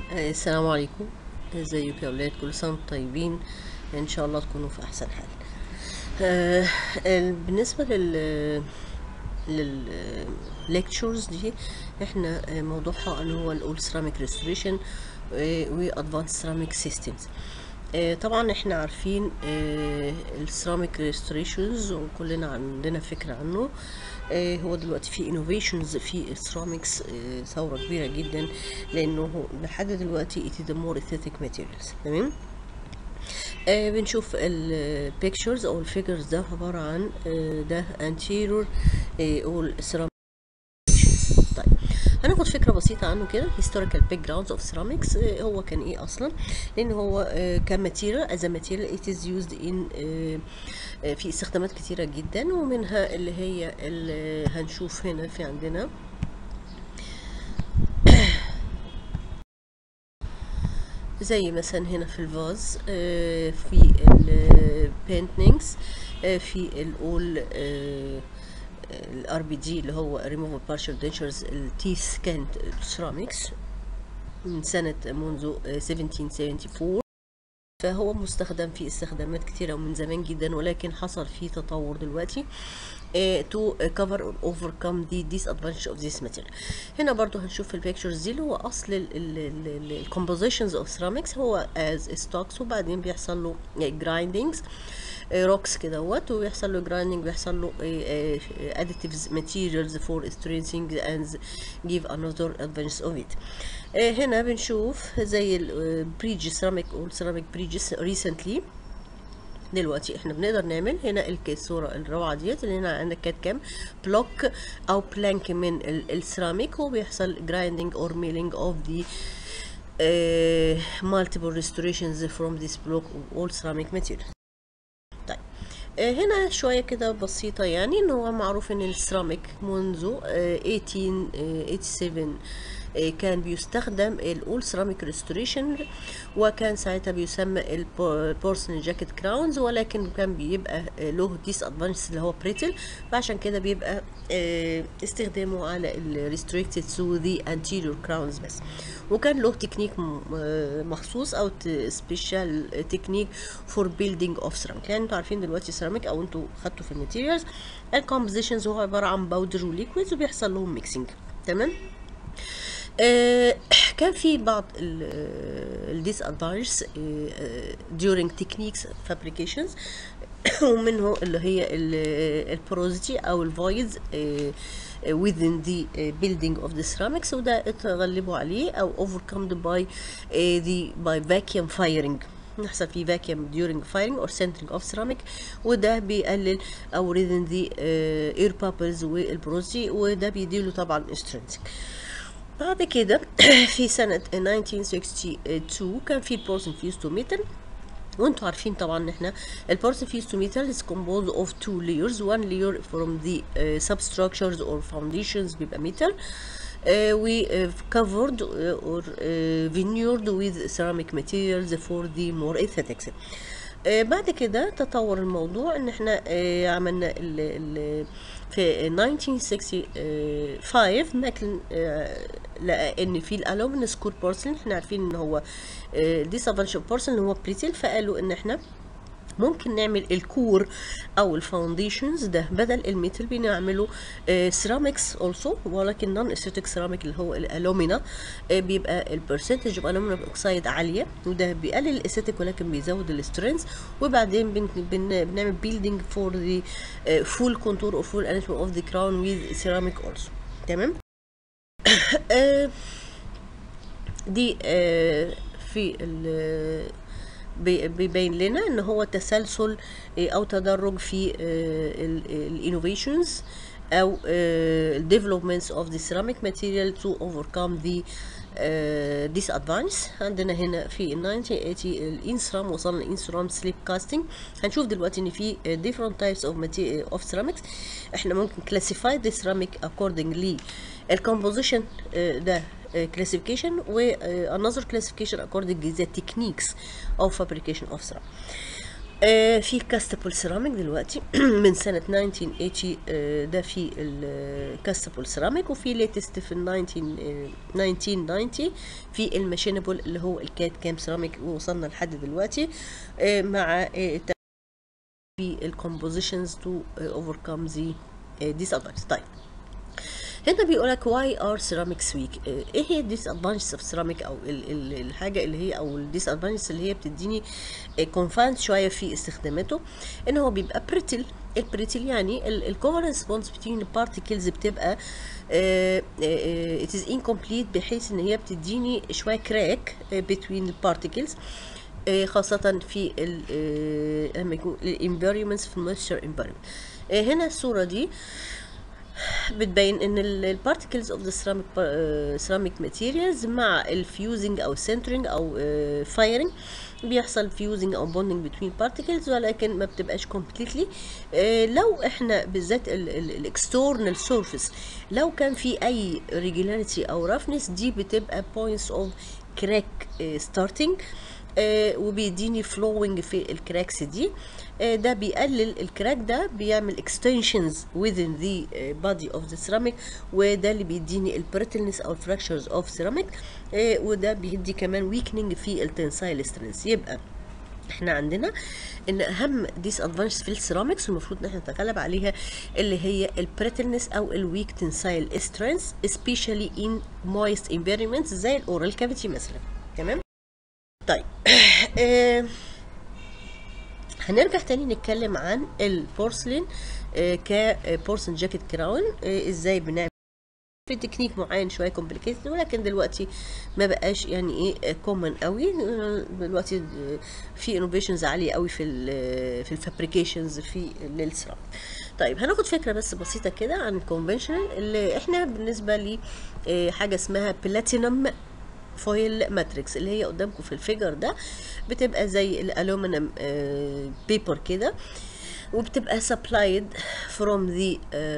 آه، السلام عليكم ازيكم يا اولاد كل سنه وانتم طيبين ان شاء الله تكونوا في احسن حال آه، ال- بالنسبه لل لل lectures دي احنا آه، موضوعها اللي هو الاول سيراميك ريستوريشن وادفانس سيراميك سيستمز طبعا احنا عارفين السيراميك ريستوريشنز وكلنا عندنا فكره عنه آه، هو دلوقتي في انوفيشنز في السيراميكس آه، ثوره كبيره جدا لانه هو لحد دلوقتي it is the more aesthetic materials تمام آه بنشوف البيكتشرز او الفيجرز ده عباره عن آه ده anterior آه all ceramic طيب هناخد فكره بسيطه عنه كده historical backgrounds of ceramics آه هو كان ايه اصلا لان هو آه كماتيريال as a material it is used in آه آه في استخدامات كتيره جدا ومنها اللي هي اللي هنشوف هنا في عندنا زي مثلا هنا في الفاز آه، في البينتنجز في الاول الار بي دي اللي هو ريموفال بارشل دينشرز التيث كانت سيراميكس من سنة منذ آه، 1774 فهو مستخدم في استخدامات كتيرة ومن زمان جدا ولكن حصل فيه تطور دلوقتي uh, to cover or overcome the disadvantage of this material هنا برضو هنشوف في البيكتشرز دي اللي هو اصل ال compositions of ceramics هو as stocks وبعدين بيحصل له grindings روكس كده وات ويحصل له جرايندنج بيحصل له additives materials for strengthening and give another advantage of it آه، هنا بنشوف زي البريدج سيراميك والسيراميك بريدجز ريسنتلي دلوقتي احنا بنقدر نعمل هنا الك- الصورة الروعة ديت اللي هنا عندك كانت كام بلوك او بلانك من ال- السيراميك وبيحصل جرايندنج اور ميلينج اوف دي multiple restorations from this block of all ceramic material طيب آه، هنا شوية كده بسيطة يعني ان هو معروف ان السيراميك منذ آه، 1887 آه، كان بيستخدم الاول سيراميك ريستوريشن وكان ساعتها بيسمى البورسلين جاكيت كراونز ولكن كان بيبقى آه، له ديس ادفانتج اللي هو بريتل فعشان كده بيبقى آه، استخدامه على الريستريكتد تو ذا انتيريور كراونز بس وكان له تكنيك م- آه، مخصوص او سبيشال تكنيك فور بيلدينج اوف سيراميك يعني انتوا عارفين دلوقتي سيراميك او انتوا خدتوا في الماتيريالز الكومبوزيشنز هو عباره عن باودر وليكويدز وبيحصل لهم ميكسينج تمام آه، كان في بعض الديس ادفانتجز during techniques fabrications ومنه اللي هي البروزيتي او الفويدز within the uh, building of the ceramics وده اتغلبوا عليه او overcome by uh, the by vacuum firing يحصل فيه vacuum during firing or centering of ceramic وده بيقلل او within the uh, air bubbles والبروزي وده بيديله طبعا strength بعد كده في سنة 1962 كان في البورسن فيوستو ميتال وانتوا عارفين طبعا ان احنا البورسن فيوستو ميتال is composed of two layers one layer from the uh, substructures or foundations بيبقى metal uh, we uh, covered uh, or uh, veneered with ceramic materials for the more aesthetics آه، بعد كده تطور الموضوع ان احنا آه، عملنا ال ال في 1965 ماكلن آه، لقى ان في الالومن سكور بورسلين احنا عارفين ان هو ديسافانش بورسلين هو بريتل فقالوا ان احنا ممكن نعمل الكور او الفاونديشنز ده بدل الميتال بنعمله سيراميكس اولسو ولكن نون استاتيك سيراميك اللي هو الالومينا آه، بيبقى البرسنتج اوف الومنيوم اوكسايد عاليه وده بيقلل الاستاتيك ولكن بيزود السترينث وبعدين بن بن بنعمل بيلدينج فور ذا فول كونتور اور فول اناتومي اوف ذا كراون ويز سيراميك اولسو تمام آه، دي آه، في ال بي- بيبين لنا ان هو تسلسل آه، او تدرج في الانوفيشنز او الديفلوبمنتس اوف ذا سيراميك ماتيريال تو اوفركم ذا disadvantage عندنا هنا في ال 1980 الانسرام وصلنا الانسرام سليب كاستنج هنشوف دلوقتي ان في آه، different types of material of ceramics احنا ممكن classify the ceramic according ل الكومبوزيشن ده uh, classification و uh, another classification according to the techniques of fabrication of ceramic آه في كاستابل سيراميك دلوقتي من سنة 1980 آه ده في الكاستابل سيراميك وفي ليتست في ال 19 آه 1990 في الماشينبل اللي هو الكات كام سيراميك ووصلنا لحد دلوقتي آه مع آه في الكومبوزيشنز تو اوفركم ذا disadvantages طيب هنا بيقول لك واي ار سيراميكس ويك ايه هي الديس ادفانتجز اوف سيراميك او ال ال الحاجه اللي هي او الديس ادفانتجز اللي هي بتديني كونفايند شويه في استخداماته ان هو بيبقى بريتل البريتل يعني الكوفرنس بونز بتوين البارتيكلز بتبقى ات از انكمبليت بحيث ان هي بتديني شويه كراك بتوين البارتيكلز خاصة في لما يكون الانفيرومنتس في المويستشر انفيرومنت هنا الصورة دي بتبين ان البارتكلز اوف ذا سيراميك سيراميك ماتيريالز مع الفيوزنج او سنترنج او فايرنج بيحصل فيوزنج او بوندنج بتوين بارتكلز ولكن ما بتبقاش كومبليتلي لو احنا بالذات الاكستورنال سيرفيس لو كان في اي ريجولاريتي او رفنس دي بتبقى بوينتس اوف كراك ستارتنج آه وبيديني فلوينج في الكراكس دي آه ده بيقلل الكراك ده بيعمل extensions within the body of the ceramic وده اللي بيديني البريتلنس او fractures of ceramic آه وده بيدي كمان weakening في التنسايل strength يبقى احنا عندنا ان اهم ديس ادفانتجز في السيراميكس المفروض ان احنا نتغلب عليها اللي هي البريتلنس او الويك تنسايل سترينث especially in moist environments زي الاورال كافيتي مثلا تمام طيب آه هنرجع تاني نتكلم عن البورسلين آه كبورسلين جاكيت كراون آه ازاي بنعمل في تكنيك معين شويه كومبليكيتد ولكن دلوقتي ما بقاش يعني ايه كومن قوي دلوقتي في انوفيشنز عاليه قوي في ال في الفابريكيشنز في للسيراميك طيب هناخد فكره بس بسيطه كده عن الكونفنشنال اللي احنا بالنسبه لي حاجه اسمها بلاتينم فويل ماتريكس اللي هي قدامكم في الفيجر ده بتبقى زي الالومنيوم بيبر كده وبتبقى سبلايد فروم ذا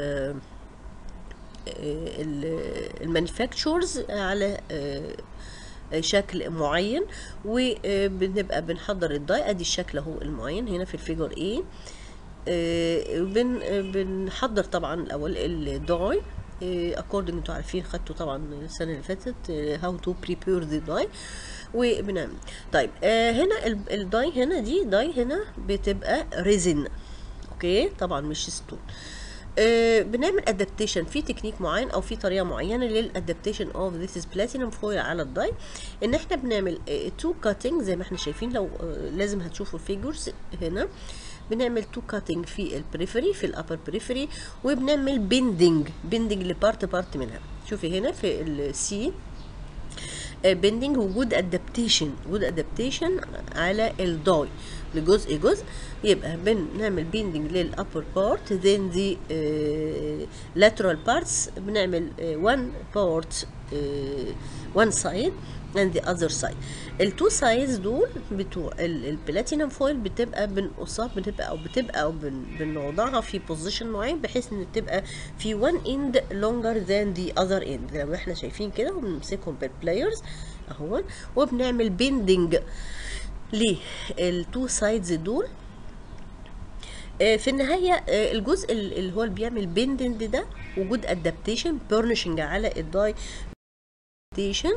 المانيفاكتشرز على شكل معين وبنبقى بنحضر الداي ادي الشكل اهو المعين هنا في الفيجر ايه بن بنحضر طبعا الاول الداي اكوردنج انتوا عارفين خدتوا طبعا السنه اللي فاتت هاو تو بريبير ذا داي وبنعمل طيب آه هنا الداي هنا دي داي هنا بتبقى ريزن اوكي طبعا مش ستون آه بنعمل ادابتيشن في تكنيك معين او في طريقه معينه للادابتيشن اوف ذيس از بلاتينم فويل على الداي ان احنا بنعمل تو آه كاتنج زي ما احنا شايفين لو آه لازم هتشوفوا الفيجرز هنا بنعمل تو كاتنج في البريفري في الابر بريفري وبنعمل بيندنج بيندنج لبارت بارت منها شوفي هنا في السي بيندنج وجود ادابتيشن وجود ادابتيشن على الداي لجزء جزء يبقى بنعمل بيندنج للابر بارت then the uh, lateral parts بنعمل uh, one part uh, one side and the other side التو سايدز دول بتوع البلاتينم فويل بتبقى بنقصها بتبقى او بتبقى او بن بنوضعها في بوزيشن معين بحيث ان تبقى في one end longer than the other end زي ما احنا شايفين كده وبنمسكهم بالبلايرز اهو وبنعمل بيندنج للتو سايدز دول في النهاية الجزء اللي هو اللي بيعمل بيندنج ده وجود ادابتيشن بيرنشنج على الداي ادابتيشن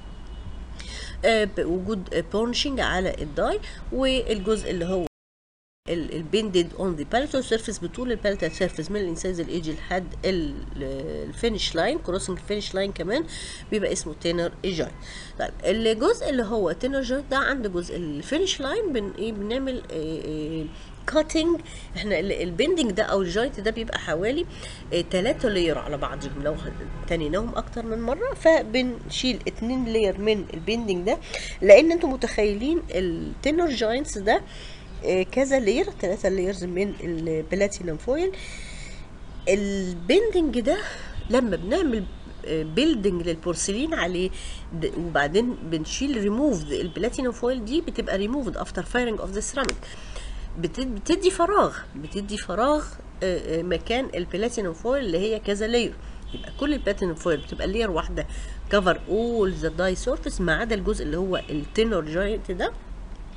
وجود بورنشنج على الداي والجزء اللي هو البندد اون ذا باليتال سيرفيس بطول الباليتال سيرفيس من الانسايز الايدج لحد الفينش لاين كروسنج الفينش لاين كمان بيبقى اسمه تينر جوينت طيب الجزء اللي هو تينر جوينت ده عند جزء الفينش لاين بن ايه بنعمل إيه كاتنج احنا البندنج ده او الجوينت ده بيبقى حوالي 3 لير على بعضهم لو تنيناهم اكتر من مره فبنشيل 2 لير من البندنج ده لان انتم متخيلين التينر جوينتس ده كذا لير 3 ليرز من البلاتينم فويل البندنج ده لما بنعمل بيلدنج للبورسلين عليه وبعدين بنشيل ريموف البلاتينم فويل دي بتبقى ريموفد افتر فايرنج اوف ذا سيراميك بتدي فراغ بتدي فراغ مكان البلاتينم فويل اللي هي كذا لير يبقى كل البلاتينم فويل بتبقى لير واحده كفر اول ذا داي سيرفيس ما عدا الجزء اللي هو التينر جوينت ده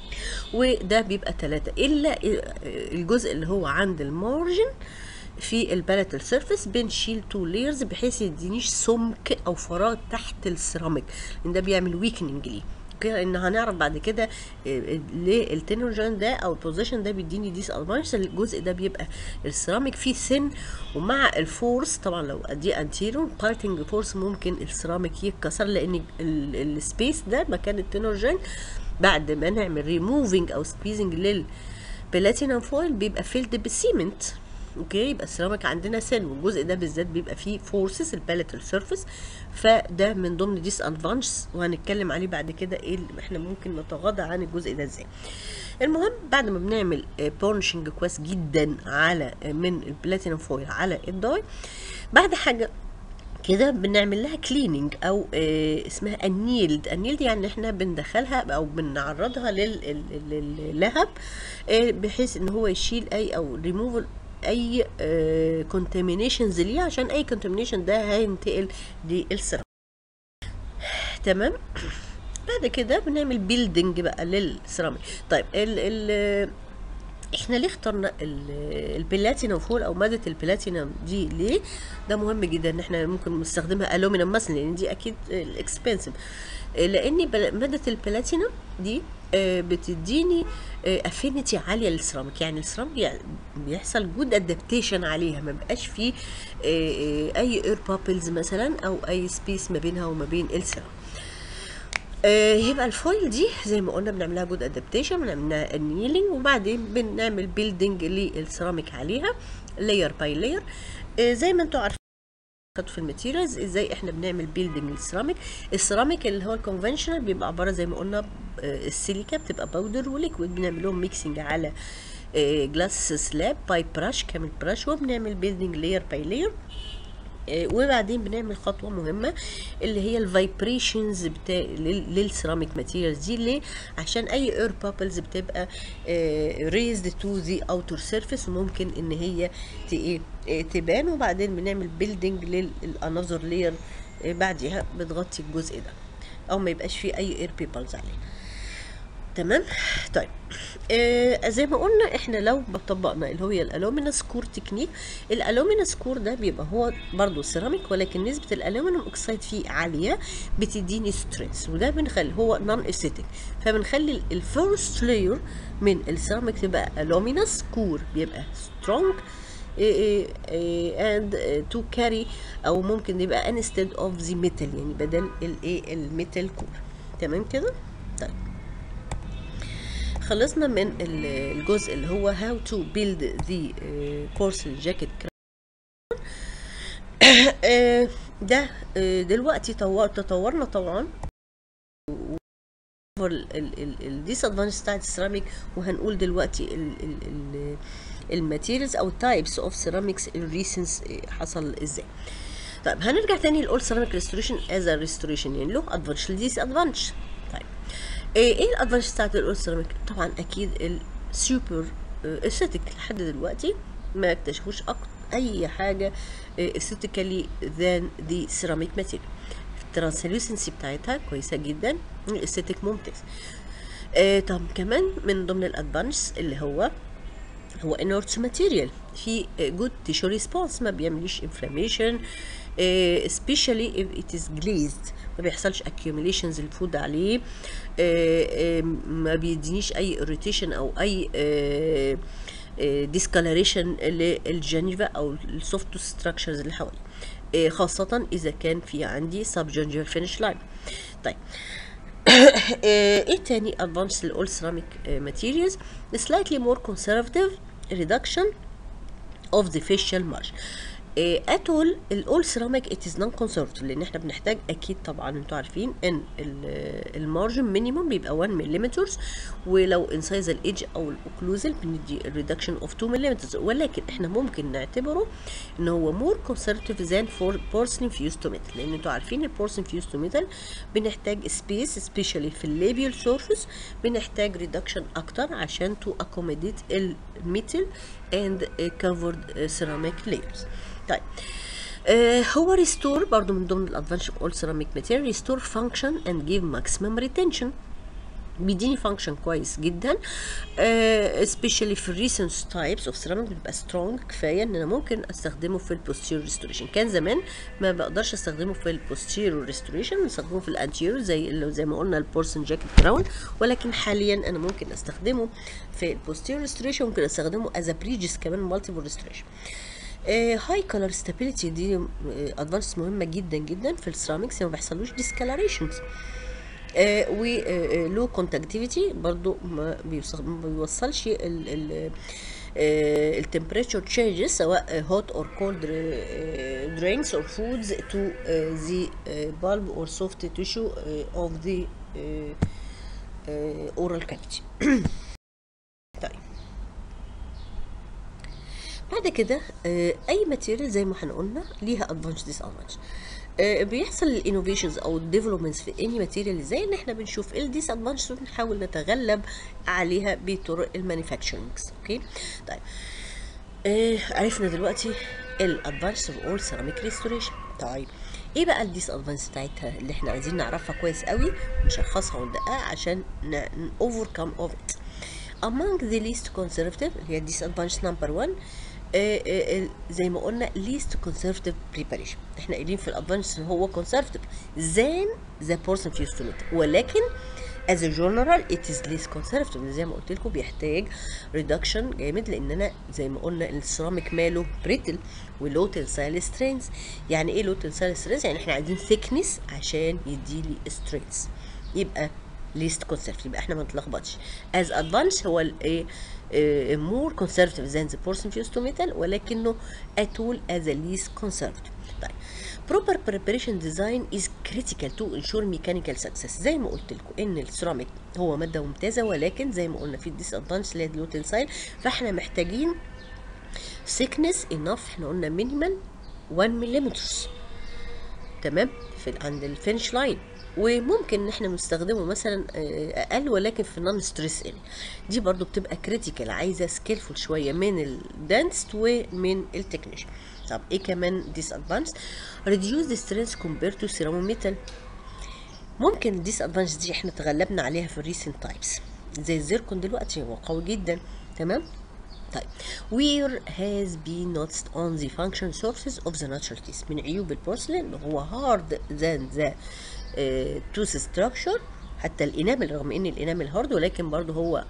وده بيبقى ثلاثة الا الجزء اللي هو عند المارجن في الباليتال سيرفيس بنشيل تو لايرز بحيث يدينيش سمك او فراغ تحت السيراميك لان ده بيعمل ويكننج ليه اوكي ان هنعرف بعد كده ليه التنرجن ده او البوزيشن ده بيديني ديس ادفانس الجزء ده بيبقى السيراميك فيه سن ومع الفورس طبعا لو دي انتيرور بارتنج فورس ممكن السيراميك يتكسر لان السبيس ده مكان التنرجن بعد ما نعمل ريموفينج او سكويزنج للبلاتينم فويل بيبقى فيلد بالسيمنت اوكي يبقى السيراميك عندنا سن والجزء ده بالذات بيبقى فيه فورسز الباليتال سيرفيس فده من ضمن ديس ادفانس وهنتكلم عليه بعد كده ايه اللي احنا ممكن نتغاضى عن الجزء ده ازاي المهم بعد ما بنعمل بورنشنج كويس جدا على من البلاتينم فويل على الداي بعد حاجه كده بنعمل لها كليننج او آه اسمها النيلد النيلد يعني احنا بندخلها او بنعرضها لللهب آه بحيث ان هو يشيل اي او ريموفل اي كونتامينيشنز ليه عشان اي كونتامينيشن ده هينتقل للسيرام تمام بعد كده بنعمل بيلدنج بقى للسيراميك طيب ال ال احنا ليه اخترنا البلاتينم فول او ماده البلاتينم دي ليه ده مهم جدا ان احنا ممكن نستخدمها الومنيوم مثلا لان دي اكيد الاكسبنسيف لان ماده البلاتينم دي بتديني افينيتي عاليه للسيراميك يعني السيراميك بيحصل جود ادابتيشن عليها ما بقاش فيه اي اير بابلز مثلا او اي سبيس ما بينها وما بين السيراميك آه يبقى الفويل دي زي ما قلنا بنعملها جود ادابتيشن بنعملها النيلينج وبعدين بنعمل بيلدينج للسيراميك عليها لاير باي لاير آه زي ما انتم عارفين في الماتيريالز ازاي احنا بنعمل بيلدينج للسيراميك السيراميك اللي هو الكونفنشنال بيبقى عباره زي ما قلنا آه السيليكا بتبقى باودر وليكويد بنعمل لهم ميكسنج على جلاس سلاب باي براش كامل براش وبنعمل بيلدينج لاير باي لاير وبعدين بنعمل خطوه مهمه اللي هي الفايبريشنز بتاع للسيراميك ماتيريالز دي ليه عشان اي اير بابلز بتبقى ريزد تو ذا اوتر سيرفيس وممكن ان هي ايه تبان وبعدين بنعمل بيلدينج للانذر لاير بعديها بتغطي الجزء ده او ما يبقاش فيه اي اير بيبلز عليه تمام طيب آه زي ما قلنا احنا لو طبقنا اللي هو الالومينس كور تكنيك الالومينس كور ده بيبقى هو برضو سيراميك ولكن نسبه الالومنيوم اوكسيد فيه عاليه بتديني ستريس وده بنخلي هو نون اسيتيك فبنخلي الفيرست لاير من السيراميك تبقى الومينس كور بيبقى سترونج اند تو كاري او ممكن يبقى انستد اوف ذا ميتال يعني بدل الايه الميتال كور تمام كده طيب خلصنا من الجزء اللي هو how to build the porcelain jacket ده دلوقتي تطورنا طبعا الديس ادفانس بتاعت السيراميك وهنقول دلوقتي الماتيريالز او تايبس اوف سيراميكس الريسنس حصل ازاي طيب هنرجع تاني للاول سيراميك ريستوريشن از ا ريستوريشن يعني له ادفانتج ديس ادفانتج طيب ايه الادفانتج بتاعت الاول سيراميك طبعا اكيد السوبر استاتيك لحد دلوقتي ما اكتشفوش اي حاجه استاتيكالي ذان ذا سيراميك ماتيريال الترانسلوسنسي بتاعتها كويسه جدا الاستاتيك ممتاز آه طب كمان من ضمن الادفانتجز اللي هو هو انورت ماتيريال في جود تيشو ريسبونس ما بيعمليش انفلاميشن especially if it is glazed ما بيحصلش accumulations الفود عليه ما بيدينيش اي irritation او اي discoloration للجنجفة او السوفت ستراكشرز اللي حواليه خاصة اذا كان في عندي subgingival finish line طيب ايه تاني advanced للأول ceramic materials slightly more conservative reduction of the facial margin اتول الاول سيراميك ات از نون كونسرفتيف لان احنا بنحتاج اكيد طبعا انتوا عارفين ان المارجن مينيموم بيبقى 1 ملم ولو انسايز الايدج او الاوكلوزال بندي ريدكشن اوف 2 ملم ولكن احنا ممكن نعتبره ان هو مور كونسرفتيف ذان فور بورسلين فيوز تو ميتال لان انتوا عارفين البورسلين فيوز تو ميتال بنحتاج سبيس سبيشالي في الليبيال سورفيس بنحتاج ريدكشن اكتر عشان تو اكوموديت الميتال اند كفرد سيراميك لايرز طيب آه هو ريستور برضو من ضمن الادفانتج اول سيراميك ماتيريال ريستور فانكشن اند جيف ماكسيمم ريتنشن بيديني فانكشن كويس جدا uh, especially في recent types of ceramic بيبقى strong كفايه ان انا ممكن استخدمه في البوستيريور ريستوريشن كان زمان ما بقدرش استخدمه في البوستيريور ريستوريشن بستخدمه في الانتيريور زي زي ما قلنا البورسن جاكيت براون ولكن حاليا انا ممكن استخدمه في البوستيريور ريستوريشن ممكن استخدمه از بريجس كمان مالتيبل ريستوريشن هاي كولر ستابيليتي دي ادفانس مهمه جدا جدا في السيراميكس ما بيحصلوش ديسكالريشنز آه ولو كونتاكتيفيتي برضو ما, ما بيوصلش التمبريتشر تشينجز سواء هوت اور كولد درينكس اور فودز تو ذا bulb or soft tissue uh, of the uh, uh, oral cavity طيب بعد كده اي ماتيريال زي ما احنا قلنا ليها ادفانتج ديس ادفانتج بيحصل الانوفيشنز او الديفلوبمنتس في اني ماتيريال ازاي ان احنا بنشوف ايه الديس ادفانتج ونحاول نتغلب عليها بطرق المانيفاكتشرنج اوكي طيب آه عرفنا دلوقتي الادفانتج اوف اول سيراميك ريستوريشن طيب ايه بقى الديس ادفانس بتاعتها اللي احنا عايزين نعرفها كويس قوي نشخصها وندققها عشان اوفركم اوف ات among the least conservative اللي هي disadvantage number one آه آه زي ما قلنا least conservative preparation احنا قايلين في الادفانس ان هو conservative than the person used to it ولكن as a general it is less conservative زي ما قلت لكم بيحتاج reduction جامد لان انا زي ما قلنا السيراميك ماله بريتل ولو تنسايل سترينز يعني ايه لو تنسايل سترينز يعني احنا عايزين thickness عشان يديلي سترينز يبقى least conservative يبقى احنا ما نتلخبطش as advanced هو الايه more conservative than the portion fused to metal ولكنه at all as a least conservative طيب proper preparation design is critical to ensure mechanical success زي ما قلت لكم ان السيراميك هو ماده ممتازه ولكن زي ما قلنا في disadvantage اللي هي اللو تنسايل فاحنا محتاجين thickness enough احنا قلنا minimal 1 ملم تمام في عند الفينش لاين وممكن ان احنا نستخدمه مثلا اقل ولكن في نون ستريس اريا دي برضو بتبقى كريتيكال عايزه سكيلفول شويه من الدانست ومن التكنيشن طب ايه كمان ديس ادفانس ريديوس ذا سترينث كومبير تو سيرامو ميتال ممكن الديس ادفانس دي احنا تغلبنا عليها في الريسنت تايبس زي الزيركون دلوقتي هو قوي جدا تمام طيب where has been noticed on the function sources of the natural teeth من عيوب البورسلين هو hard than the توث ستراكشر حتى الانامل رغم ان الانامل هارد ولكن برضه هو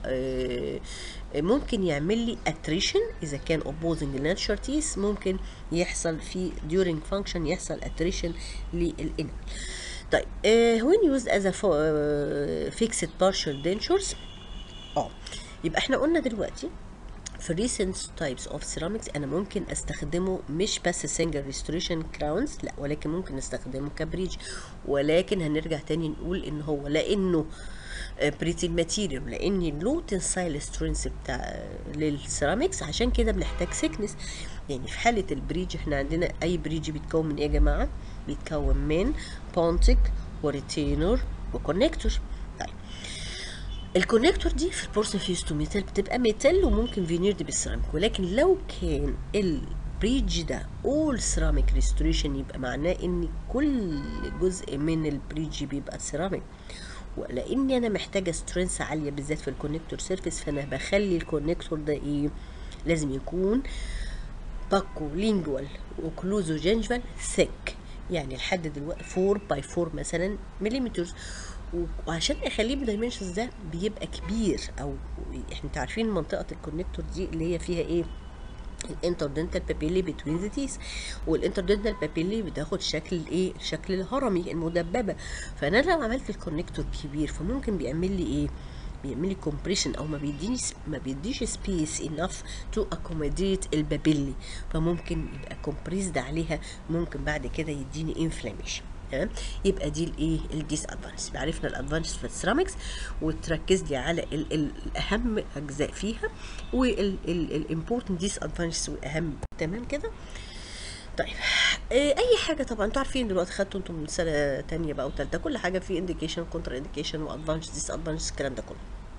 ممكن يعمل لي اتريشن اذا كان opposing الناتشر تيس ممكن يحصل في during function يحصل اتريشن للانامل طيب uh, when used as a uh, fixed partial dentures اه يبقى احنا قلنا دلوقتي في recent types of ceramics انا ممكن استخدمه مش بس single restoration crowns لا ولكن ممكن استخدمه كبريج ولكن هنرجع تاني نقول ان هو لانه بريتل ماتيريال لان له تنسايل سترينث بتاع للسيراميكس عشان كده بنحتاج سيكنس يعني في حاله البريج احنا عندنا اي بريج بيتكون من ايه يا جماعه بيتكون من بونتك وريتينر وكونكتور طيب الكونكتور دي في البورسن فيوز تو ميتال بتبقى ميتال وممكن فينيرد بالسيراميك ولكن لو كان البريدج ده اول سيراميك ريستوريشن يبقى معناه ان كل جزء من البريدج بيبقى سيراميك ولاني انا محتاجه سترينث عاليه بالذات في الكونكتور سيرفيس فانا بخلي الكونكتور ده ايه لازم يكون باكو لينجوال وكلوزو جنجفال ثيك يعني لحد دلوقتي 4 باي 4 مثلا مليمترز وعشان اخليه بدايمنشنز ده بيبقى كبير او احنا عارفين منطقه الكونكتور دي اللي هي فيها ايه الانتردنتال بابيلي بتوين ذا تيث والانتردنتال بابيلي بتاخد شكل الايه الشكل الهرمي المدببه فانا لو عملت الكونكتور كبير فممكن بيعمل لي ايه بيعمل لي كومبريشن او ما بيديني ما بيديش سبيس انف تو اكوموديت البابيلي فممكن يبقى كومبريسد عليها ممكن بعد كده يديني انفلاميشن تمام يبقى دي الايه الديس ادفانس عرفنا الادفانس في السيراميكس وتركز لي على ال ال الاهم اجزاء فيها والامبورتنت ديس ادفانس واهم تمام كده طيب اي حاجه طبعا انتوا عارفين دلوقتي خدتوا انتم من سنه تانية بقى وثالثه كل حاجه في انديكيشن كونتر انديكيشن وادفانس ديس ادفانس الكلام ده كله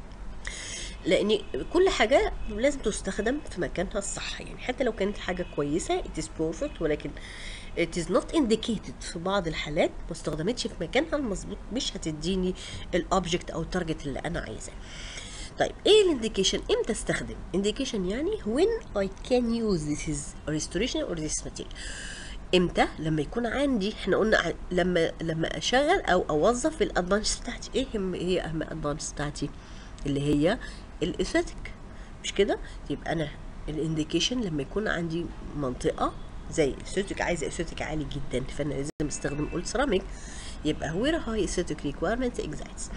لان كل حاجه لازم تستخدم في مكانها الصح يعني حتى لو كانت حاجه كويسه اتس بيرفكت ولكن it is not indicated في بعض الحالات ما استخدمتش في مكانها المظبوط مش هتديني الاوبجكت او التارجت اللي انا عايزاه طيب ايه الانديكيشن امتى استخدم انديكيشن يعني when I can use this is restoration or this material امتى لما يكون عندي احنا قلنا ع- لما لما اشغل او اوظف الادفانس بتاعتي ايه هم هي اهم ادفانس بتاعتي اللي هي الاستاتيك مش كده يبقى انا الانديكيشن لما يكون عندي منطقه زي الاستاتيك عايزه استاتيك عالي جدا فانا لازم استخدم اول سيراميك يبقى where high aesthetic requirement exists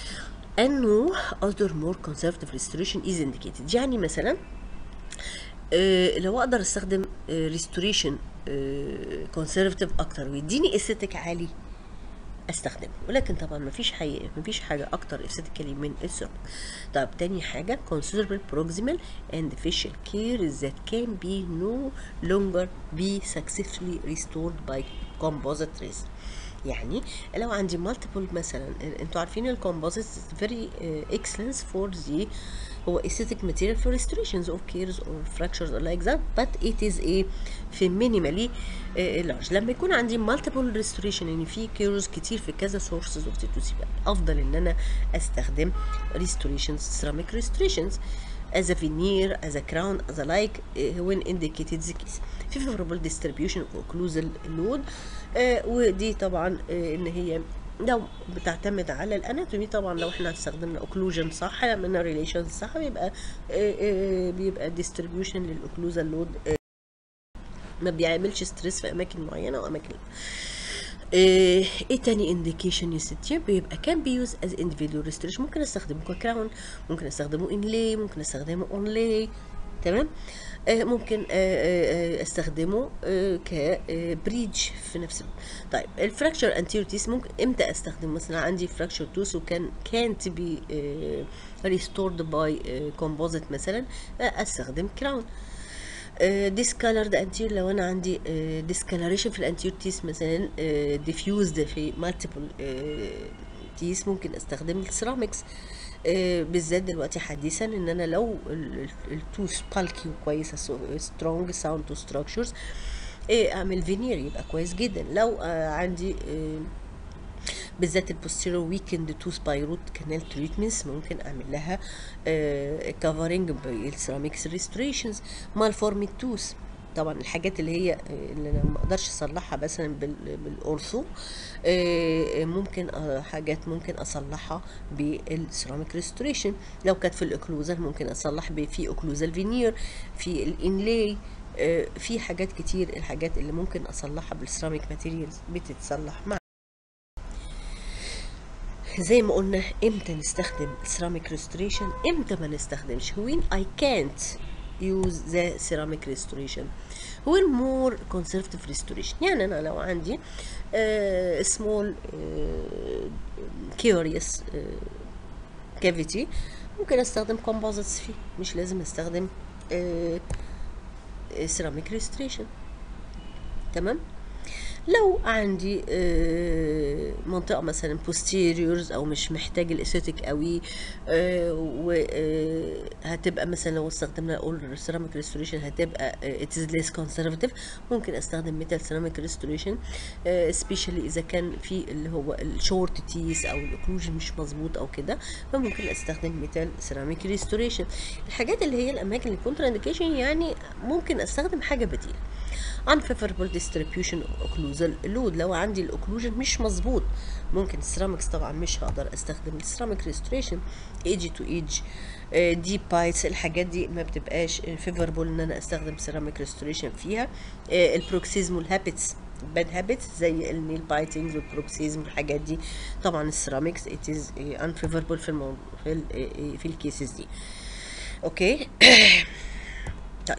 انه other more conservative restoration is indicated يعني مثلا آه، لو اقدر استخدم ريستوريشن كونسرفتيف اكتر ويديني استيتيك عالي استخدمه ولكن طبعا مفيش حقيقة مفيش حاجة اكتر استاتيكالي من السيراميك طب تاني حاجة considerable proximal and facial care that can be no longer be successfully restored by composite resin يعني لو عندي multiple مثلا انتوا عارفين الكومبوزيت very uh, excellent for the هو aesthetic material for restorations of cares or fractures or like that but it is a في minimally uh, large لما يكون عندي multiple restoration يعني في cares كتير في كذا sources of tissue يبقى افضل ان انا استخدم restorations ceramic restorations as a veneer as a crown as a like uh, when indicated the case في favorable distribution of occlusal load uh, ودي طبعا uh, ان هي لو بتعتمد على الاناتومي طبعا لو احنا استخدمنا اوكلوجن صح من ريليشن صح بيبقى آه، آه، بيبقى ديستريبيوشن للاوكلوزال لود ما بيعملش ستريس في اماكن معينه واماكن لا. آه، ايه تاني انديكيشن يا ستي بيبقى كان بيوز از individual ريستريشن ممكن استخدمه ككراون ممكن استخدمه انلي ممكن استخدمه اونلي تمام آه، ممكن آه، آه، آه، استخدمه كبريدج في نفس الوقت طيب الفراكشر انتيروتيس ممكن امتى استخدم مثلا عندي فراكشر توس وكان كانت بي ريستورد باي كومبوزيت مثلا آه، استخدم كراون ديسكالرد انتير لو انا عندي ديسكالريشن في الانتير تيس مثلا ديفيوزد في مالتيبل تيس ممكن استخدم السيراميكس آه، بالذات دلوقتي حديثا ان انا لو التوس بالكي وكويسه سترونج ساوند تو ستراكشرز اعمل فينير يبقى كويس جدا لو آه، عندي آه، بالذات البوستيرو ويكند توث باي روت كانال تريتمنتس ممكن اعمل لها كفرنج بالسيراميكس ريستوريشنز مالفورمي توث طبعا الحاجات اللي هي آه، اللي انا ما اقدرش اصلحها مثلا بال- بالاورثو آه، ممكن آه، حاجات ممكن اصلحها بالسيراميك ريستوريشن لو كانت في الاوكلوزال ممكن اصلح ب- في اوكلوزال فينير في الانلاي آه، في حاجات كتير الحاجات اللي ممكن اصلحها بالسيراميك ماتيريالز بتتصلح مع زي ما قلنا امتى نستخدم ceramic restoration امتى ما نستخدمش when I can't use the ceramic restoration when more conservative restoration يعني انا لو عندي uh, small uh, curious uh, cavity ممكن استخدم composites فيه مش لازم استخدم uh, ceramic restoration تمام لو عندي آه، منطقة مثلا posteriors أو مش محتاج الأستيتيك قوي وهتبقى مثلا لو استخدمنا أول ceramic restoration هتبقى آه، it is less conservative ممكن استخدم metal ceramic restoration آه، especially إذا كان في اللي هو الشورت تيس أو الأوكلوجن مش مظبوط أو كده فممكن استخدم metal ceramic restoration الحاجات اللي هي الأماكن اللي contra indication يعني ممكن استخدم حاجة بديلة unfavorable distribution of occlusal load لو عندي الاوكلوجن مش مظبوط ممكن السيراميكس طبعا مش هقدر استخدم السيراميك ريستوريشن ايدج تو ايدج ديب بايتس الحاجات دي ما بتبقاش فيفربل ان انا استخدم سيراميك ريستوريشن فيها البروكسيزم والهابتس باد هابتس زي النيل بايتنج والبروكسيزم والحاجات دي طبعا السيراميكس it is uh, unfavorable في الموضوع في ال في الكيسز دي اوكي طيب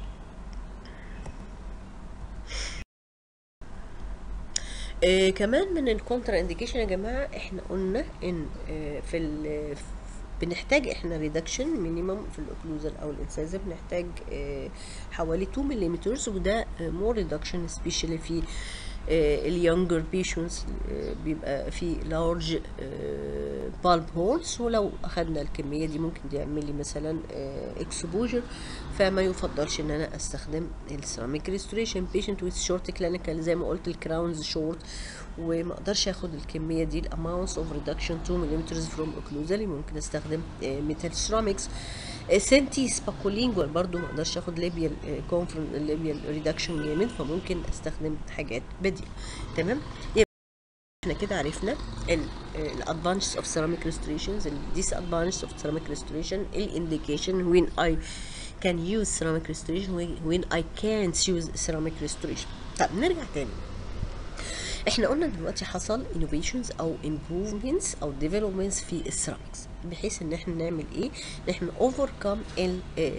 آه كمان من الكونترا انديكيشن يا جماعه احنا قلنا ان آه في ال بنحتاج احنا ريدكشن مينيمم في الاوكلوزال او الانسايزر بنحتاج آه حوالي 2 ملم وده مور ريدكشن سبيشالي في اليونجر بيشنز بيبقى في لارج بالب هولز ولو اخدنا الكميه دي ممكن دي يعمل لي مثلا اكسبوجر فما يفضلش ان انا استخدم السيراميك ريستوريشن بيشنت ويز شورت كلينيكال زي ما قلت الكراونز شورت وما اقدرش اخد الكميه دي الاماونتس اوف ريدكشن 2 ملم فروم اوكلوزالي ممكن استخدم ميتال سيراميكس سنتي سباكولينجوال برضو ما اقدرش اخد ليبيال كونفرن ليبيال ريدكشن جامد فممكن استخدم حاجات بديله تمام احنا كده عرفنا الادفانتجز اوف سيراميك ريستوريشنز الديس ادفانتجز اوف سيراميك ريستوريشن الانديكيشن وين اي can use ceramic restoration when I can't use ceramic restoration طب نرجع تاني احنا قلنا دلوقتي حصل innovations او improvements او developments في السيراميكس بحيث ان احنا نعمل ايه ان احنا overcome ال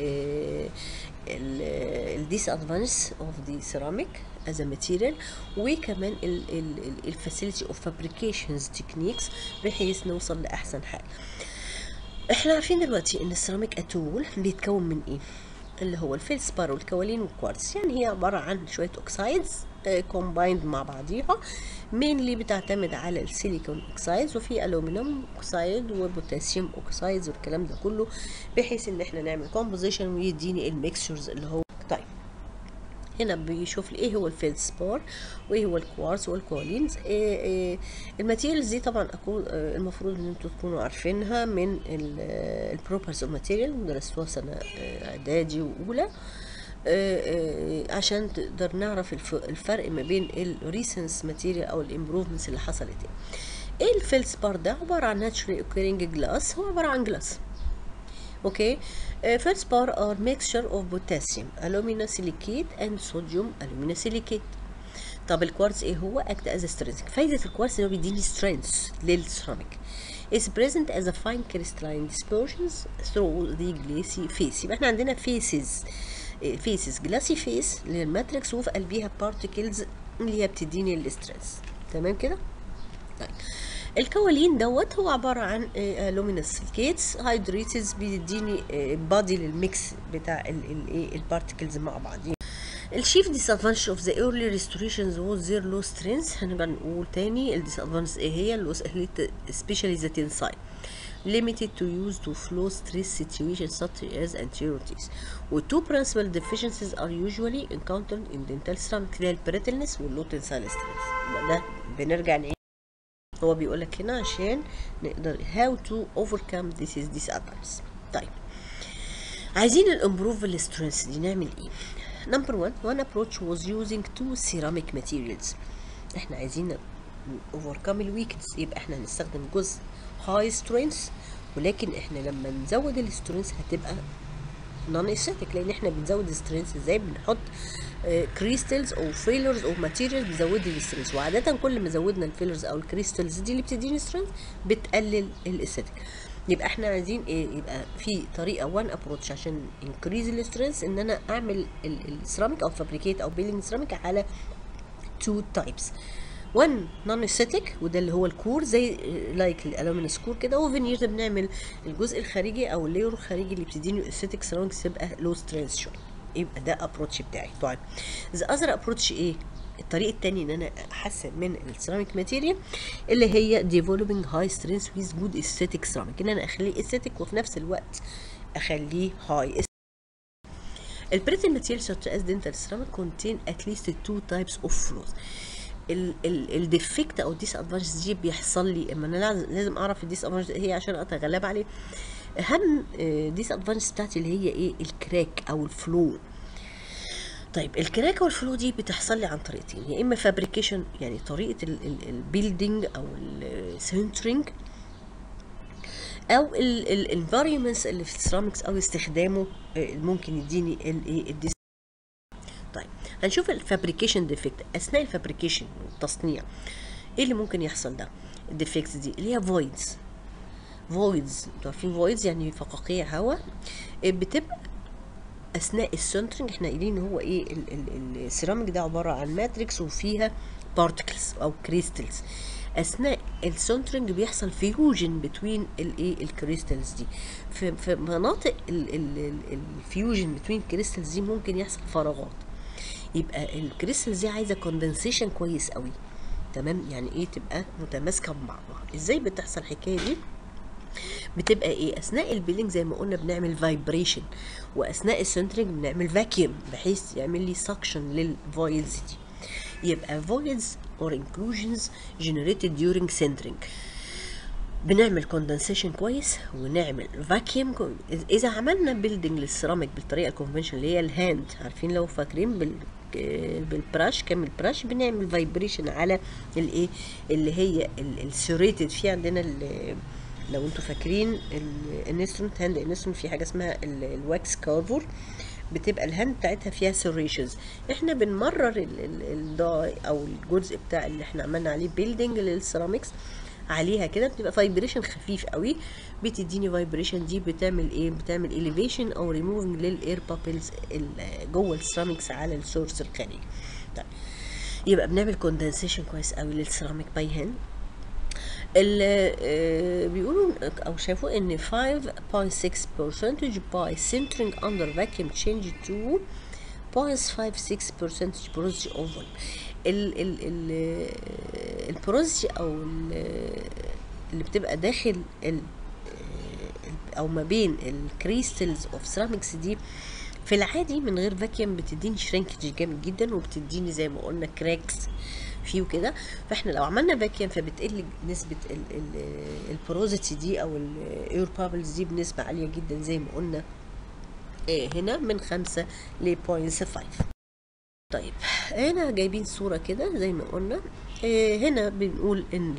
ال disadvantages of the ceramic as a material وكمان ال facility of fabrications techniques بحيث نوصل لاحسن حاجه احنا عارفين دلوقتي ان السيراميك اتول بيتكون من ايه اللي هو الفيلسبار والكوالين والكوارتز يعني هي عباره عن شويه اوكسايدز كومبايند مع بعضيها مينلي بتعتمد على السيليكون اوكسايدز وفي الومنيوم اوكسايد وبوتاسيوم اوكسايدز والكلام ده كله بحيث ان احنا نعمل كومبوزيشن ويديني الميكسشرز اللي هو طيب هنا بيشوف لي ايه هو الفيلسبار وايه هو الكوارتز والكوالينز إيه إيه الماتيريالز دي طبعا اكون آه المفروض ان انتوا تكونوا عارفينها من البروبرز اوف ماتيريال درستوها سنه اعدادي واولى عشان تقدر نعرف الفرق ما بين الريسنس ماتيريال او الامبروفمنتس اللي حصلت ايه الفيلسبار ده عباره عن ناتشورالي اوكيرنج جلاس هو عباره عن جلاس اوكي feldspar are mixture of potassium alumina silicate and sodium alumina silicate طب الكوارتز ايه هو act as a strength فايدة الكوارتز انه بيديني strength للسيراميك is present as a fine crystalline dispersions through the glassy face يبقى احنا عندنا faces faces glassy face للماتريكس وفي قلبيها particles اللي هي بتديني السترينث تمام كده طيب الكوالين دوت هو عبارة عن لومينس سيلكيتس هيدريتس بيديني بادي للميكس بتاع الايه البارتكلز مع بعض الشيف disadvantage of the early restorations was their low strength هنبقى نقول تاني الديسادفانتج ايه هي اللي especially the tensile limited to use to flow stress situations such as anterior teeth و two principal deficiencies are usually encountered in dental ceramics اللي هي البريتلنس واللو tensile strength ده بنرجع نعيد هو بيقول لك هنا عشان نقدر how to overcome this is disadvantage طيب عايزين الامبروف السترينث دي نعمل ايه نمبر 1 one approach was using two ceramic materials احنا عايزين overcome الويكنس يبقى احنا هنستخدم جزء high strength ولكن احنا لما نزود السترينث هتبقى نون اسيتيك لان احنا بنزود السترينث ازاي بنحط كريستلز او فيلرز او ماتيريال بيزود لي السترينث وعاده كل ما زودنا الفيلرز او الكريستلز دي اللي بتديني سترينث بتقلل الاسيتيك يبقى احنا عايزين ايه يبقى في طريقه وان ابروتش عشان انكريز السترينث ان انا اعمل السيراميك او فابريكيت او بيلينج سيراميك على تو تايبس وان نون اسيتيك وده اللي هو الكور زي لايك الالومنيوم كور كده وفينير بنعمل الجزء الخارجي او اللير الخارجي اللي بتديني اسيتيك سيراميكس تبقى لو سترينث شويه يبقى ده ابروتش بتاعي طيب ذا اذر ابروتش ايه الطريقه الثانيه ان انا احسن من السيراميك ماتيريال اللي هي ديفلوبينج هاي سترينث ويز جود استاتيك سيراميك ان انا اخليه استاتيك وفي نفس الوقت اخليه هاي البريتل ماتيريال such as dental ceramic contain at least two types of flaws الديفكت او الديس ادفانتج دي بيحصل لي اما انا لازم اعرف الديس ادفانتج هي عشان اتغلب عليه اهم ديس ادفانتج بتاعتي اللي هي ايه الكراك او الفلو طيب الكراك والفلو دي بتحصل لي عن طريقتين يا اما فابريكيشن يعني طريقه البيلدينج او السنترنج او الانفايرمنتس اللي في السيراميكس او استخدامه ممكن يديني الايه الديس طيب هنشوف الفابريكيشن ديفكت اثناء الفابريكيشن والتصنيع ايه اللي ممكن يحصل ده الديفكتس دي اللي هي فويدز فويدز انتوا عارفين فويدز يعني فقاقيع هواء بتبقى اثناء السنترنج احنا قايلين هو ايه السيراميك ده عباره عن ماتريكس وفيها بارتكلز او كريستلز اثناء السنترنج بيحصل فيوجن بتوين الايه الكريستلز دي في, في مناطق الفيوجن بتوين الكريستلز دي ممكن يحصل فراغات يبقى الكريستالز دي عايزه كوندنسيشن كويس قوي تمام يعني ايه تبقى متماسكه ببعضها ازاي بتحصل الحكايه دي بتبقى ايه اثناء البيلينج زي ما قلنا بنعمل فايبريشن واثناء السنترنج بنعمل فاكيوم بحيث يعمل لي سكشن للفويلز دي يبقى voids or inclusions generated during centering بنعمل كوندنسيشن كويس ونعمل فاكيوم اذا عملنا بيلدينج للسيراميك بالطريقه الكونفنشن اللي هي الهاند عارفين لو فاكرين بال بالبراش كامل براش بنعمل فايبريشن على الايه اللي هي السوريتد في عندنا لو انتوا فاكرين الانسترومنت هاند انسترومنت في حاجه اسمها الواكس كارفور بتبقى الهاند بتاعتها فيها سيريشنز احنا بنمرر الداي او الجزء بتاع اللي احنا عملنا عليه بيلدينج للسيراميكس عليها كده بتبقى فايبريشن خفيف قوي بتديني فايبريشن دي بتعمل ايه بتعمل اليفيشن او ريموفنج للاير بابلز جوه السيراميكس على السورس الخارجي طيب يبقى بنعمل كوندنسيشن كويس قوي للسيراميك باي هاند اللي بيقولوا او شافوا ان 5.6 percentage by centering under vacuum change to 0.56 percentage porosity of volume ال ال ال البروزيتي او اللي بتبقى داخل ال او ما بين الكريستلز اوف سيراميكس دي في العادي من غير فاكيوم بتديني شرينكج جامد جدا وبتديني زي ما قلنا كراكس فيه وكده فاحنا لو عملنا فاكيوم فبتقل نسبه البروزيتي دي او الاير بابلز دي بنسبه عاليه جدا زي ما قلنا إيه هنا من 5 ل 0.5 طيب هنا جايبين صورة كده زي ما قلنا إيه هنا بنقول ان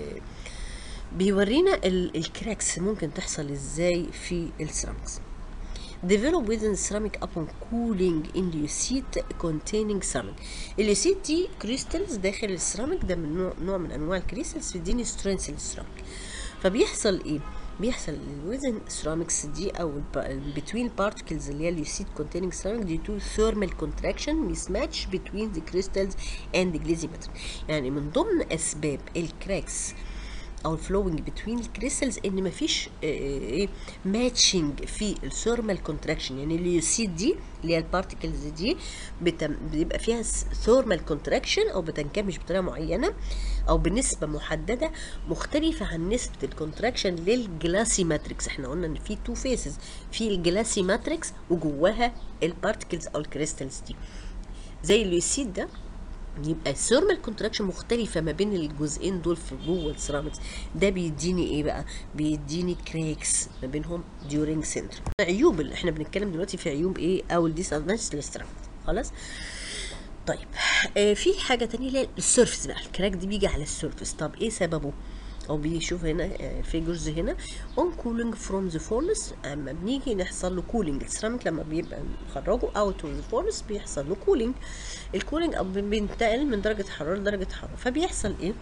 بيورينا الكراكس ممكن تحصل ازاي في السيرامكس develop within ceramic upon cooling in lucite containing ceramic الليوسيت دي كريستالز داخل السيراميك ده من نوع, نوع من انواع الكريستالز بيديني سترينث للسيراميك فبيحصل ايه بيحصل الوزن سيراميكس دي او between particles اللي هي اليوسيت containing ceramic due to thermal contraction mismatch between the crystals and the glazy matter يعني من ضمن اسباب الكراكس او الفلوينج بتوين الكريستالز ان مفيش ايه ماتشنج في الثيرمال كونتراكشن يعني اليوسيد دي اللي هي البارتكلز دي بتم بيبقى فيها ثيرمال كونتراكشن او بتنكمش بطريقه معينه او بنسبه محدده مختلفه عن نسبه الكونتراكشن للجلاسي ماتريكس احنا قلنا ان في تو فيسز في الجلاسي ماتريكس وجواها البارتكلز او الكريستالز دي زي اليوسيد ده يبقى الثيرمال كونتراكشن مختلفة ما بين الجزئين دول في جوه السيراميكس ده بيديني ايه بقى؟ بيديني كريكس ما بينهم during center عيوب اللي احنا بنتكلم دلوقتي في عيوب ايه او الديس ادفانتج للسيراميكس خلاص؟ طيب آه في حاجة تانية اللي هي السيرفس بقى الكراك دي بيجي على السيرفس طب ايه سببه؟ او بيشوف هنا فيجرز هنا اون كولينج فروم ذا فورنس اما بنيجي نحصل له كولينج السيراميك لما بيبقى نخرجه اوت اوف ذا فورنس بيحصل له كولينج الكولينج او بينتقل من درجه حراره لدرجه حراره فبيحصل ايه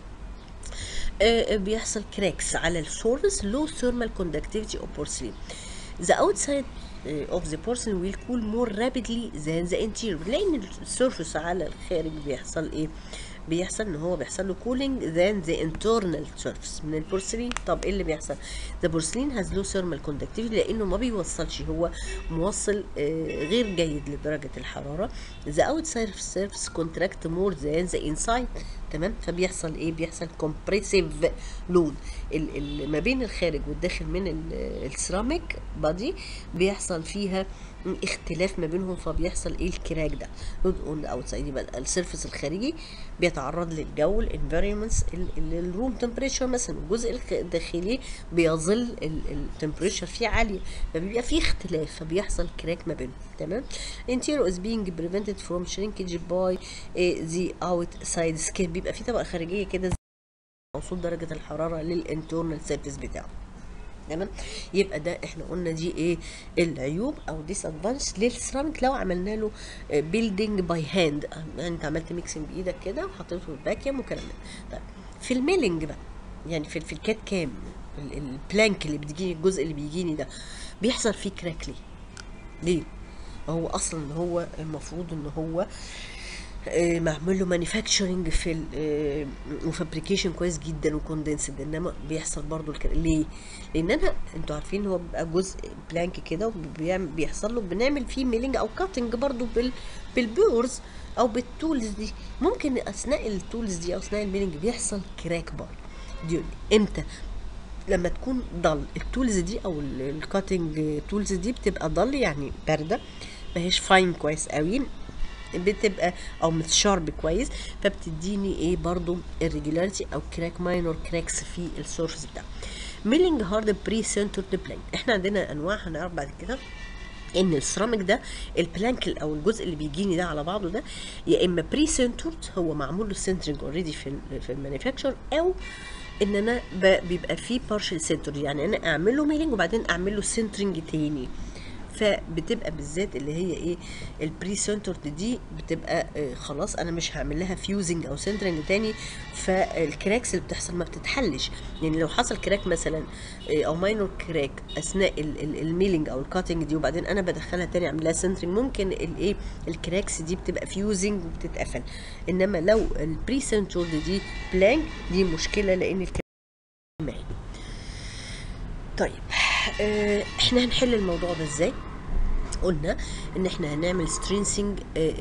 آه بيحصل كراكس على السورس لو ثيرمال كوندكتيفيتي اوف بورسلين the outside of the porcelain will cool more rapidly than the interior لان السيرفس على الخارج بيحصل ايه بيحصل ان هو بيحصل له cooling than the internal surface من البورسلين طب ايه اللي بيحصل the porcelain has low thermal conductivity لانه ما بيوصلش هو موصل آه غير جيد لدرجه الحراره the outside surface contract more than the inside تمام فبيحصل ايه بيحصل compressive load ال ال ما بين الخارج والداخل من السيراميك بادي بيحصل فيها اختلاف ما بينهم فبيحصل ايه الكراك ده لود اون اوتسايد يبقى السيرفس الخارجي بيتعرض للجو الانفيرمنتس الروم تمبريتشر مثلا الجزء الداخلي بيظل التمبريتشر فيه عاليه فبيبقى فيه اختلاف فبيحصل كراك ما بينهم تمام interior is being prevented from shrinkage by the outside skin بيبقى فيه طبقه خارجيه كده وصول درجه الحراره للانترنال سيرفيس بتاعه تمام يبقى ده احنا قلنا دي ايه العيوب او ديس ادفانس للسيراميك لو عملنا له بيلدينج باي هاند يعني انت عملت ميكسنج بايدك كده وحطيته في الفاكيوم وكلام طيب في الميلنج بقى يعني في في الكات كام البلانك اللي بتجيني الجزء اللي بيجيني ده بيحصل فيه كراك ليه؟ ليه؟ هو اصلا هو المفروض ان هو معمول له مانيفاكتشرنج في وفابريكيشن كويس جدا وكوندنسد انما بيحصل برضو الك... ليه؟ لان انا انتوا عارفين هو بيبقى جزء بلانك كده وبيعمل بيحصل له بنعمل فيه ميلينج او كاتنج برضو بال بالبورز او بالتولز دي ممكن اثناء التولز دي او اثناء الميلينج بيحصل كراك بار دي امتى لما تكون ضل التولز دي او الكاتنج تولز دي بتبقى ضل يعني بارده ما هيش فاين كويس قوي بتبقى او متشارب كويس فبتديني ايه برضو الريجولاريتي او كراك ماينور كراكس في السورفس بتاعه ميلينج هارد بري سنترد بلانك احنا عندنا انواع هنعرف بعد كده ان السيراميك ده البلانك او الجزء اللي بيجيني ده على بعضه ده يا اما بري سنترد هو معمول له سنترنج اوريدي في ال في المانيفاكتشر او ان انا بيبقى فيه بارشل سنتر يعني انا اعمل له ميلينج وبعدين اعمل له سنترنج تاني فبتبقى بالذات اللي هي ايه البري سنترد دي بتبقى آه خلاص انا مش هعمل لها فيوزنج او سنترنج تاني فالكراكس اللي بتحصل ما بتتحلش يعني لو حصل كراك مثلا آه او ماينور كراك اثناء الميلينج او الكاتنج دي وبعدين انا بدخلها تاني اعمل لها سنترنج ممكن الايه الكراكس دي بتبقى فيوزنج وبتتقفل انما لو البري سنترد دي بلانك دي مشكله لان الكراك معي طيب آه احنا هنحل الموضوع ده ازاي قلنا ان احنا هنعمل سترينسنج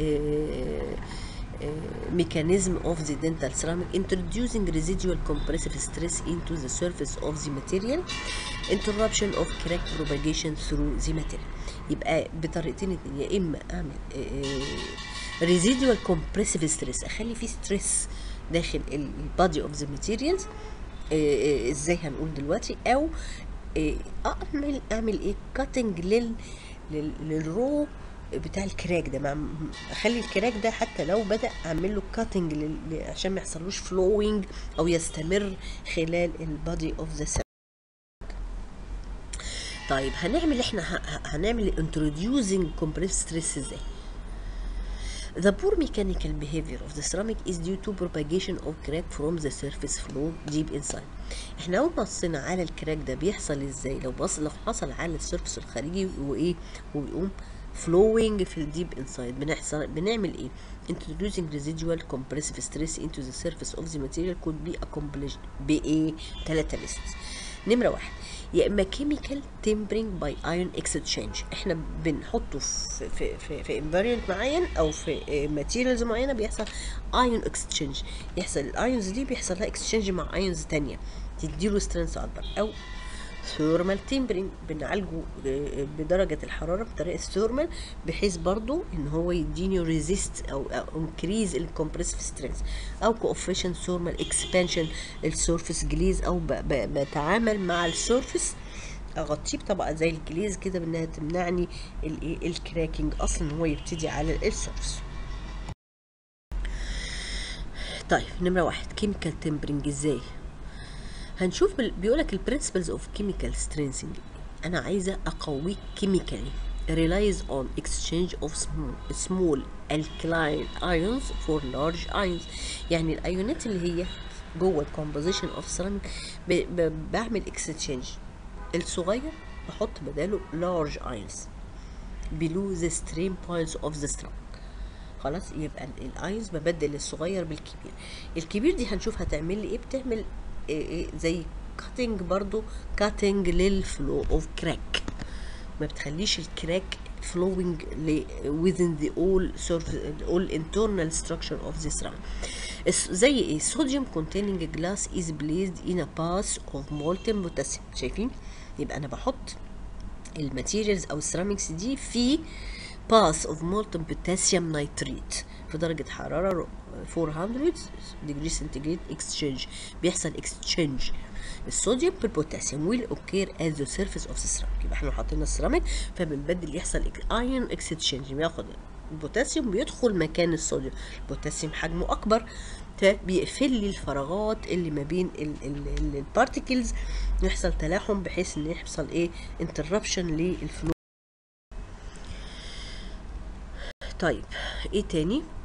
mechanism of the dental ceramic introducing residual compressive stress into the surface of the material interruption of crack propagation through the material يبقى بطريقتين اتنين يا اما اعمل residual compressive stress اخلي فيه stress داخل البادي اوف ذا ماتيريالز ازاي هنقول دلوقتي او اعمل اعمل ايه كاتنج لل للرو بتاع الكراك ده مع اخلي الكراك ده حتى لو بدا اعمل له كاتنج عشان ما يحصلوش فلوينج او يستمر خلال البادي اوف ذا طيب هنعمل احنا هنعمل introducing compressed stress ازاي The poor mechanical behavior of the ceramic is due to propagation of crack from the surface flow deep inside. احنا اول بصينا على الكراك ده بيحصل ازاي لو بص لو حصل على السيرفس الخارجي وايه ويقوم flowing في الديب انسايد بنحصل بنعمل ايه introducing residual compressive stress into the surface of the material could be accomplished بايه ثلاثة ليست نمرة واحد يا اما كيميكال تمبرنج باي ايون اكستشينج احنا بنحطه في في في, في انفارينت معين او في ماتيريالز معينه بيحصل ايون اكستشينج يحصل الايونز دي بيحصل لها اكستشينج مع ايونز تانية تديله سترينث اكبر او ثيرمال تمبرنج بنعالجه بدرجة الحرارة بطريقة ثيرمال بحيث برضو ان هو يديني ريزيست او انكريز الكمبريسيف سترينث او كوفيشن ثيرمال اكسبانشن السيرفيس جليز او بتعامل مع السيرفيس اغطيه بطبقه زي الجليز كده بانها تمنعني الايه الكراكنج اصلا هو يبتدي على السيرفيس طيب نمرة واحد كيميكال تمبرنج ازاي هنشوف بيقولك البرنسبلز اوف كيميكال سترينسنج انا عايزه اقويك كيميكالي relies on exchange of small, small alkaline ions for large ions يعني الايونات اللي هي جوه الكومبوزيشن اوف سيراميك بعمل اكستشينج الصغير بحط بداله large ions below the stream points of the ceramic خلاص يبقى الايونز ببدل الصغير بالكبير الكبير دي هنشوف هتعمل لي ايه بتعمل إيه زي كاتنج برضو كاتنج للفلو اوف كراك ما بتخليش الكراك flowing within the all surface all internal structure of the ceramic زي ايه sodium containing glass is placed in a bath of molten potassium شايفين يبقى انا بحط الماتيريالز او السيراميكس دي في باث اوف مولتن بوتاسيوم نيتريت في درجة حرارة 400 ديجري سنتيجريد اكسشينج بيحصل اكسشينج الصوديوم بالبوتاسيوم ويل اوكير at the surface of the ceramic يبقى احنا حاطين السيراميك فبنبدل يحصل ايون اكسشينج بياخد البوتاسيوم بيدخل مكان الصوديوم البوتاسيوم حجمه اكبر فبيقفل لي الفراغات اللي ما بين البارتيكلز يحصل تلاحم بحيث ان يحصل ايه انتربشن للفلو طيب ايه تاني